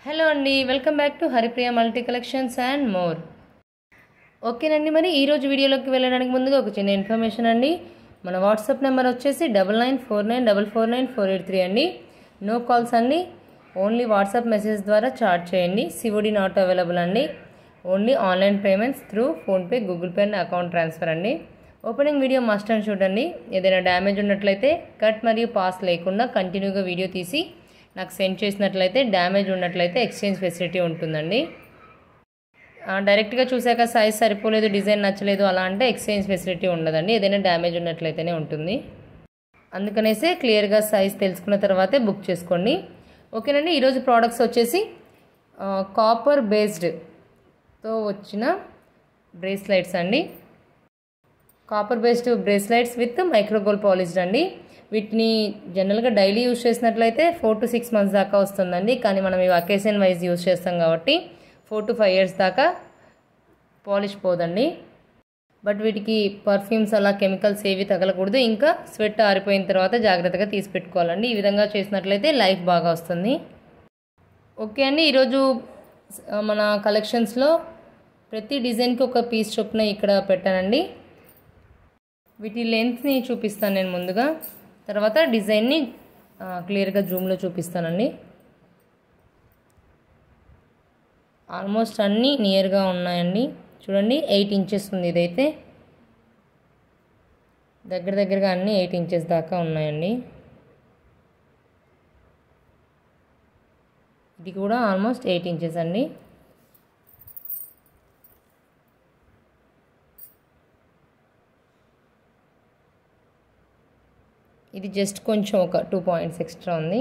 hello అండి welcome back to Haripriya multi collections and more ఓకేనండి మరి ఈరోజు వీడియోలోకి వెళ్ళడానికి ముందుగా ఒక చిన్న ఇన్ఫర్మేషన్ అండి మన వాట్సాప్ నెంబర్ వచ్చేసి double nine four nine double four nine four eight three అండి నో కాల్స్ అండి ఓన్లీ వాట్సాప్ మెసేజ్ ద్వారా చార్జ్ చేయండి సిఓడి నాట్ అవైలబుల్ అండి only online payments through PhonePe Google Pay and account transfer అండి opening video must అని చూడండి ఏదైనా damage ఉన్నట్లయితే కట్ మరియు పాస్ లేకుండా కంటిన్యూగా వీడియో తీసి నాకు సెండ్ చేసినట్లయితే డ్యామేజ్ ఉన్నట్లయితే ఎక్స్చేంజ్ ఫెసిలిటీ ఉంటుందండి ఆ, డైరెక్ట్గా చూశాక సైజ్ సరిపోలేదు డిజైన్ నచ్చలేదు అలా అంటే ఎక్స్చేంజ్ ఫెసిలిటీ ఉండదండి ఏదైనా డ్యామేజ్ ఉన్నట్లయితేనే ఉంటుంది అందుకనేసే క్లియర్గా సైజ్ తెలుసుకున్న తర్వాతే బుక్ చేసుకోండి ఓకేనండి ఈరోజు ప్రోడక్ట్స్ వచ్చేసి కాపర్ బేస్డ్తో వచ్చిన బ్రేస్లైట్స్ అండి copper based bracelets with micro gold polished అండి వీటిని జనరల్గా డైలీ యూజ్ చేసినట్లయితే ఫోర్ టు సిక్స్ మంత్స్ దాకా వస్తుందండి కానీ మనం ఇవి అకేషన్ వైజ్ యూజ్ చేస్తాం కాబట్టి ఫోర్ టు ఫైవ్ ఇయర్స్ దాకా పాలిష్ పోదండి బట్ వీటికి పర్ఫ్యూమ్స్ అలా కెమికల్స్ ఏవి తగలకూడదు ఇంకా స్వెట్ ఆరిపోయిన తర్వాత జాగ్రత్తగా తీసి పెట్టుకోవాలండి ఈ విధంగా చేసినట్లయితే లైఫ్ బాగా వస్తుంది ఓకే అండి ఈరోజు ఆ, మన కలెక్షన్స్లో ప్రతి డిజైన్కి ఒక పీస్ చొప్పున ఇక్కడ పెట్టానండి వీటి లెంత్ని చూపిస్తాను నేను ముందుగా తర్వాత డిజైన్ని ఆ, క్లియర్గా జూమ్లో చూపిస్తానండి ఆల్మోస్ట్ అన్నీ నియర్గా ఉన్నాయండి చూడండి ఎయిట్ ఇంచెస్ ఉంది ఇదైతే దగ్గర దగ్గరగా అన్నీ ఎయిట్ ఇంచెస్ దాకా ఉన్నాయండి ఇది కూడా ఆల్మోస్ట్ ఎయిట్ ఇంచెస్ అండి ఇది జస్ట్ కొంచెం ఒక టూ పాయింట్స్ ఎక్స్ట్రా ఉంది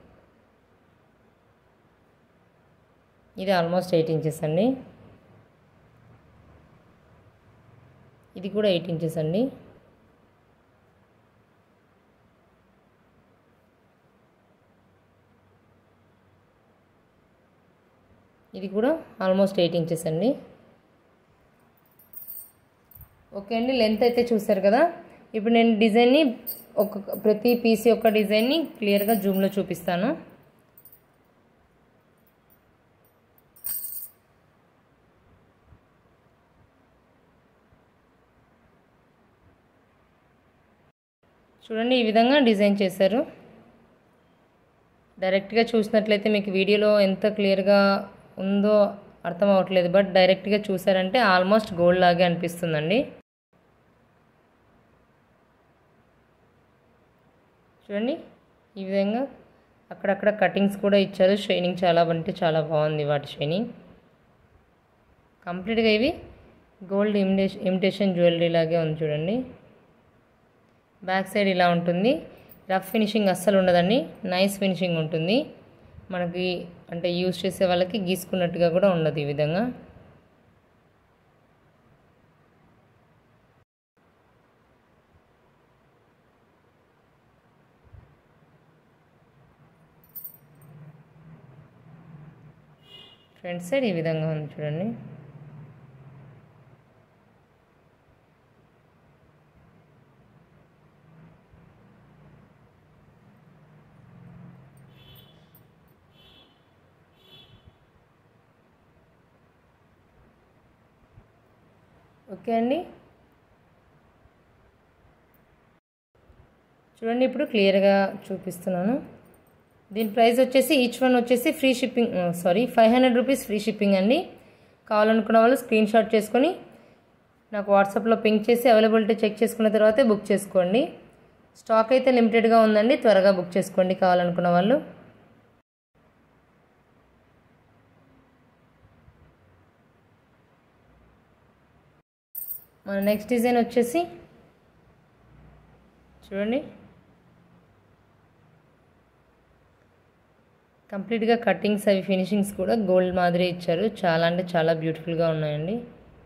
ఇది ఆల్మోస్ట్ ఎయిట్ ఇంచెస్ అండి ఇది కూడా ఎయిట్ ఇంచెస్ అండి ఇది కూడా ఆల్మోస్ట్ ఎయిట్ ఇంచెస్ అండి ఓకే అండి లెంత్ అయితే చూసారు కదా ఇప్పుడు నేను డిజైన్ని ఒక్కొక్క ప్రతి పీస్ యొక్క డిజైన్ని క్లియర్గా జూమ్లో చూపిస్తాను చూడండి ఈ విధంగా డిజైన్ చేశారు డైరెక్ట్గా చూసినట్లయితే మీకు వీడియోలో ఎంత క్లియర్గా ఉందో అర్థం అవ్వట్లేదు బట్ డైరెక్ట్గా చూసారంటే ఆల్మోస్ట్ గోల్డ్ లాగే అనిపిస్తుందండి చూడండి ఈ విధంగా అక్కడక్కడ కటింగ్స్ కూడా ఇచ్చారు షైనింగ్ చాలా అంటే చాలా బాగుంది వాటి షైనింగ్ కంప్లీట్గా ఇవి గోల్డ్ ఇమిటేషన్ ఇమిటేషన్ జ్యువెలరీ లాగే ఉంది చూడండి బ్యాక్ సైడ్ ఇలా ఉంటుంది రఫ్ ఫినిషింగ్ అస్సలు ఉండదండి నైస్ ఫినిషింగ్ ఉంటుంది మనకి అంటే యూజ్ చేసే వాళ్ళకి గీసుకున్నట్టుగా కూడా ఉండదు ఈ విధంగా ఫ్రంట్ సైడ్ ఈ విధంగా ఉంది చూడండి ఓకే అండి చూడండి ఇప్పుడు క్లియర్గా చూపిస్తున్నాను దీని ప్రైస్ వచ్చేసి ఈచ్ వన్ వచ్చేసి free shipping sorry five hundred rupees free shipping అండి కావాలనుకున్న వాళ్ళు స్క్రీన్ షాట్ చేసుకొని నాకు వాట్సాప్లో పింక్ చేసి అవైలబిలిటీ చెక్ చేసుకున్న తర్వాతే బుక్ చేసుకోండి స్టాక్ అయితే లిమిటెడ్గా ఉందండి త్వరగా బుక్ చేసుకోండి కావాలనుకున్న వాళ్ళు మన నెక్స్ట్ డిజైన్ వచ్చేసి చూడండి కంప్లీట్గా కటింగ్స్ అవి ఫినిషింగ్స్ కూడా గోల్డ్ మాదిరి ఇచ్చారు చాలా అంటే చాలా బ్యూటిఫుల్గా ఉన్నాయండి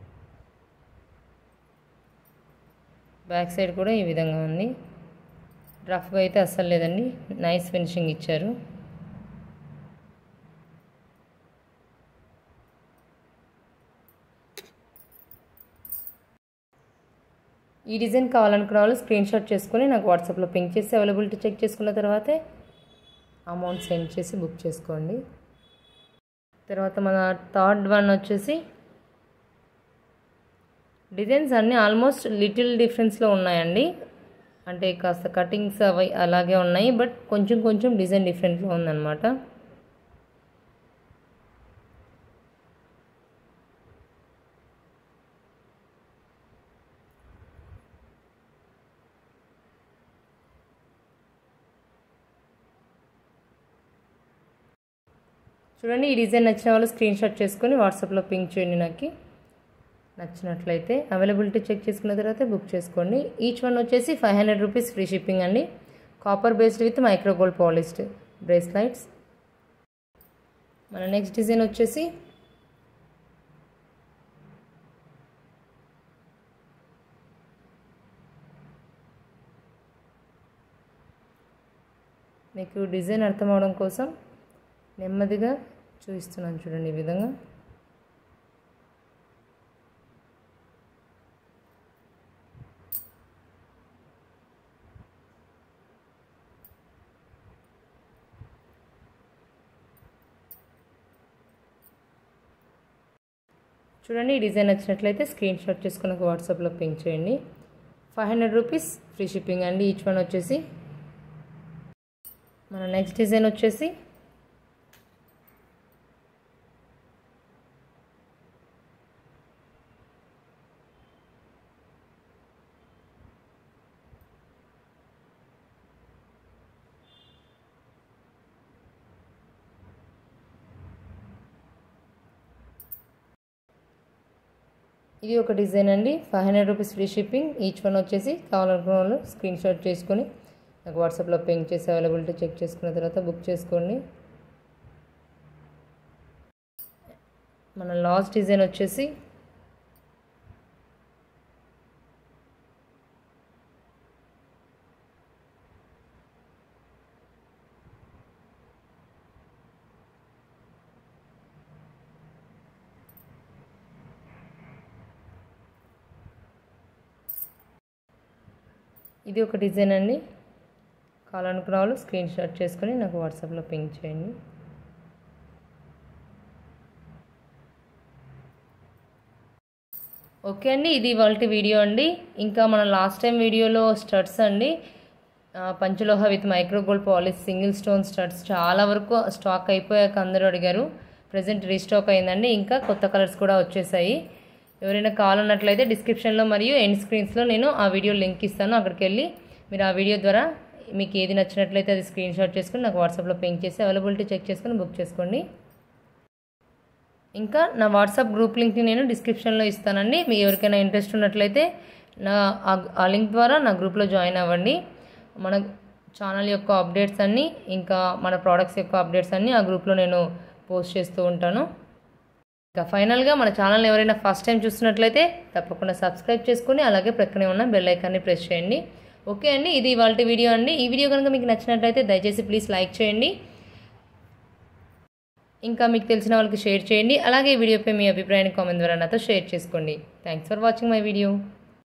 బ్యాక్ సైడ్ కూడా ఈ విధంగా ఉంది రఫ్గా అయితే అస్సలు లేదండి నైస్ ఫినిషింగ్ ఇచ్చారు ఈ డిజైన్ కావాలనుకున్న వాళ్ళు స్క్రీన్ షాట్ చేసుకొని నాకు వాట్సాప్లో పింక్ చేసి అవైలబిలిటీ చెక్ చేసుకున్న తర్వాతే అమౌంట్ సెండ్ చేసి బుక్ చేసుకోండి తర్వాత మన థర్డ్ వన్ వచ్చేసి డిజైన్స్ అన్నీ ఆల్మోస్ట్ లిటిల్ డిఫరెన్స్లో ఉన్నాయండి అంటే కాస్త కటింగ్స్ అవి అలాగే ఉన్నాయి బట్ కొంచెం కొంచెం డిజైన్ డిఫరెంట్గా ఉందన్నమాట చూడండి ఈ డిజైన్ నచ్చిన వాళ్ళు స్క్రీన్ షాట్ చేసుకొని వాట్సాప్లో పింక్ చేయండి నాకు నచ్చినట్లయితే అవైలబిలిటీ చెక్ చేసుకున్న తర్వాత బుక్ చేసుకోండి ఈచ్ వన్ వచ్చేసి five hundred rupees free shipping అండి copper based with micro gold polished bracelets మన నెక్స్ట్ డిజైన్ వచ్చేసి మీకు డిజైన్ అర్థం అవడం కోసం నెమ్మదిగా చూపిస్తున్నాను చూడండి ఈ విధంగా చూడండి ఈ డిజైన్ నచ్చినట్లయితే స్క్రీన్ షాట్ చేసుకుని ఒక వాట్సాప్లో పింక్ చేయండి five hundred rupees free shipping అండి ఈచ్ వన్ వచ్చేసి మన నెక్స్ట్ డిజైన్ వచ్చేసి ఇది ఒక డిజైన్ అండి five hundred rupees free shipping each one వచ్చేసి కావాలనుకున్న వాళ్ళు స్క్రీన్ షాట్ చేసుకొని నాకు వాట్సాప్లో పింక్ చేసి అవైలబిలిటీ చెక్ చేసుకున్న తర్వాత బుక్ చేసుకోండి మన లాస్ట్ డిజైన్ వచ్చేసి ఇది ఒక డిజైన్ అండి కావాలనుకున్న వాళ్ళు స్క్రీన్ షాట్ చేసుకొని నాకు వాట్సాప్లో పింక్ చేయండి ఓకే అండి ఇది ఇవాళ వీడియో అండి ఇంకా మన లాస్ట్ టైం వీడియోలో స్టడ్స్ అండి పంచలోహ with micro gold polish single stone studs చాలా వరకు స్టాక్ అయిపోయాక అందరూ అడిగారు ప్రజెంట్ రీస్టాక్ అయిందండి ఇంకా కొత్త కలర్స్ కూడా వచ్చేసాయి ఎవరైనా కావాలన్నట్లయితే డిస్క్రిప్షన్లో మరియు ఎండ్ స్క్రీన్స్లో నేను ఆ వీడియో లింక్ ఇస్తాను అక్కడికి వెళ్ళి మీరు ఆ వీడియో ద్వారా మీకు ఏది నచ్చినట్లయితే అది స్క్రీన్ షాట్ చేసుకుని నాకు వాట్సాప్లో పింక్ చేసి అవైలబిలిటీ చెక్ చేసుకొని బుక్ చేసుకోండి ఇంకా నా వాట్సాప్ గ్రూప్ లింక్ని నేను డిస్క్రిప్షన్లో ఇస్తానండి మీ ఎవరికైనా ఇంట్రెస్ట్ ఉన్నట్లయితే నా ఆ లింక్ ద్వారా నా గ్రూప్లో జాయిన్ అవ్వండి మన ఛానల్ యొక్క అప్డేట్స్ అన్నీ ఇంకా మన ప్రోడక్ట్స్ యొక్క అప్డేట్స్ అన్నీ ఆ గ్రూప్లో నేను పోస్ట్ చేస్తూ ఉంటాను ఇంకా ఫైనల్గా మన ఛానల్ ఎవరైనా ఫస్ట్ టైం చూస్తున్నట్లయితే తప్పకుండా సబ్స్క్రైబ్ చేసుకుని అలాగే ప్రక్కనే ఉన్న బెల్ ఐకాన్ని ప్రెస్ చేయండి ఓకే అండి ఇది ఇవాళ వీడియో అండి ఈ వీడియో కనుక మీకు నచ్చినట్లయితే దయచేసి ప్లీజ్ లైక్ చేయండి ఇంకా మీకు తెలిసిన వాళ్ళకి షేర్ చేయండి అలాగే ఈ వీడియోపై మీ అభిప్రాయాన్ని కామెంట్ ద్వారా నాతో షేర్ చేసుకోండి thanks for watching my video